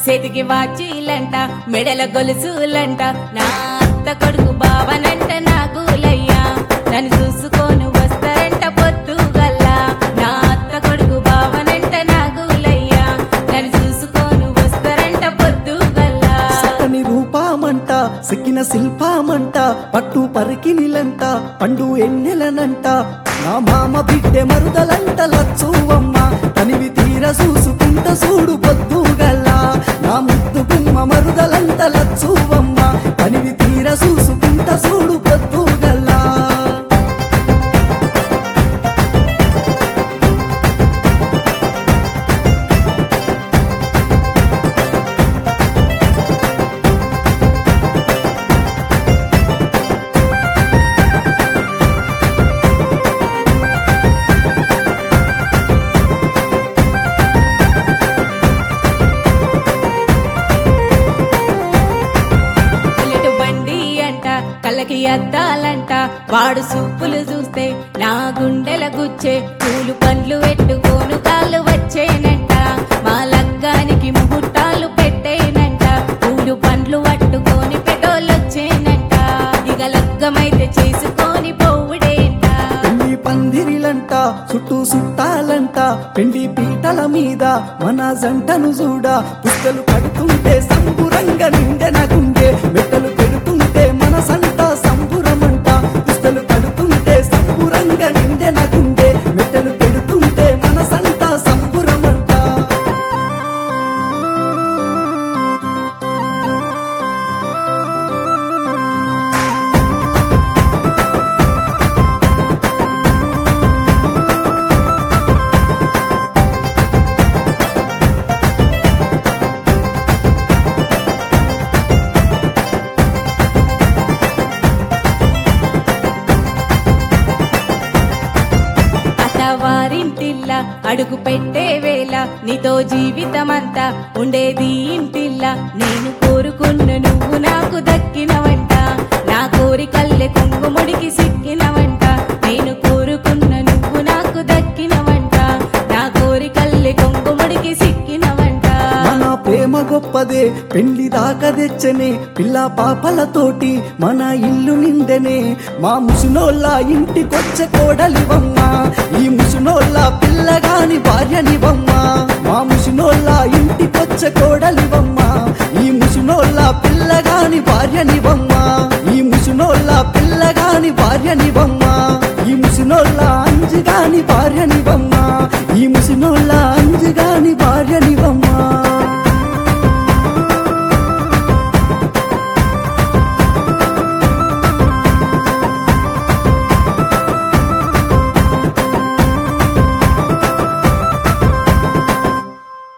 చేతికి వాచీలంట మెడల గొలుసులంట నా అత్త కొడుకు బావనంట నా గూలయ్యా నన్ను చూసుకొని వస్తారంట పొద్దుగల్లా నా అత్త కొడుకు బావనంట నా గూలయ్యా నన్ను చూసుకొని వస్తారంట పొద్దుగల్లా సక్కని రూపామంట సిక్కిన శిల్పామంట పట్టు పరికినిలంట పండు ఎన్నెలనంట నా మామ బిడ్డె మరుదలంట లచ్చువమ్మ తనివి తీర చూసుకుంట చూడు పొద్దుగల్లా నా ముద్దు గుమ్మ మరుదలంట లచ్చువమ్మ తనివి తీర చూసుకుంట చూడు పొద్దుగల్లా బుల్లెట్ బండి అంట కళ్ళకి అద్దాలంట వాడు సూపులు చూస్తే నా గుండెల గుచ్చే పూలు పండ్లు పెట్టుకోను కాళ్ళు వచ్చేనంట మా లగ్గానికి ముహూర్తాలు పెట్టేనంట పూలు పండ్లు పట్టుకొని పెటోళ్ళొచ్చేనంట ఇక లగ్గమైతే చేసుకొని పోవుడేంట పెళ్లి పందిరిలంట చుట్టూ చుట్టాలంట పెళ్లి పీటల మీద మన జంటను చూడ పుస్తలు కడుతుంటే సంబురంగా నిండెన గుండె మెట్టలు పెడుతుంటే మన సంట సంబురమంట పుస్తలు కడుతుంటే సంబురంగా నిండెన గుండె మెట్టలు పెడుతుంటే మన సంట సంబురమంట అత్తవారింటిల్ల అడుగు పెట్టే వేళ నీతో జీవితమంతా ఉండేది ఇంటిల్ల నేను కోరుకున్న నువ్వు నాకు దక్కినవంట నా కోరికల్లే కుంగుముడికి సిక్కినవంట నేను కోరుకున్న నువ్వు నాకు దక్కినవంట నా కోరికల్లే కుంగుముడికి సిక్కినవంట మన ప్రేమ గొప్పదే పెళ్లి దాకా తెచ్చనే పిల్ల పాపలతోటి మన ఇల్లు నిండెనే మా ముసునోళ్ళ ఇంటికొచ్చే కోడలివమ్మ ఈ ముసునోళ్ళ పిల్లగాని భార్యనివమ్మ మా ముసునోళ్ళ ఇంటికొచ్చే కోడలివమ్మ ఈ ముసునోళ్ళ పిల్లగాని భార్యనివమ్మ ఈ ముసునోళ్ళ పిల్లగాని భార్యనివమ్మ ఈ ముసునోళ్ళ అంజిగాని భార్యని